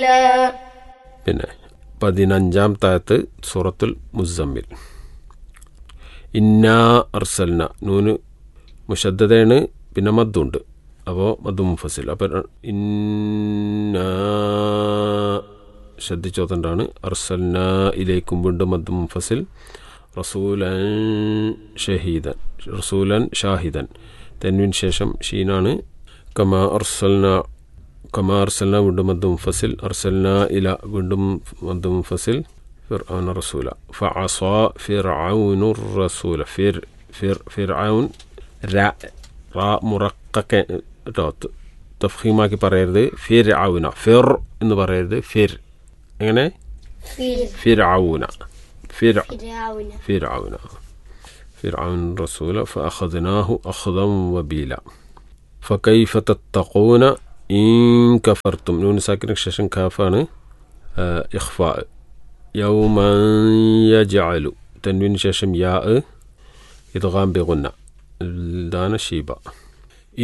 പിന്നെ പതിനഞ്ചാം താഴത്ത് സൂറത്തുൽ മുസമ്മിൽ ഇന്നാ അർസൽന നൂന് മുഷദ്ദതയാണ് പിന്നെ മദ്ദുണ്ട് അപ്പോൾ മദ്ദു മുഫസിൽ അപ്പോൾ ഇന്നാ ശ്രദ്ധിച്ചോത്തണ്ടാണ് അർസൽന ഇലേക്കും വീണ്ടും മദ്ദു മുഫസിൽ റസൂലൻ ഷഹീദൻ റസൂലൻ ഷാഹിദൻ തെൻവിന് ശേഷം ഷീനാണ് കമാ അർസൽന കമാ അർസൽന വീണ്ടും മദ്ദു മുഫസിൽ അർസൽന ഇല വീണ്ടും മദ്ദു മുഫസിൽ فرعون رسولا فعصى فرعون الرسول فر فر فرعون را റാ മുറക്കൊക്കെ കേട്ടോ തഫീമാക്കി പറയരുത് ഫിർ ആവുന ഫിർ എന്ന് പറയരുത് ഫിർ എങ്ങനെ ഫിർ ആവുന ഫിർ ഫിർ ആവുന فرعون الرسول فأخذناه أخذا وبيلا فكيف تتقون إن كفرتم نون ساكن ششن كافان آه إخفاء يوما يجعل تنوين ششم ياء إدغام بغنى الدان شيبة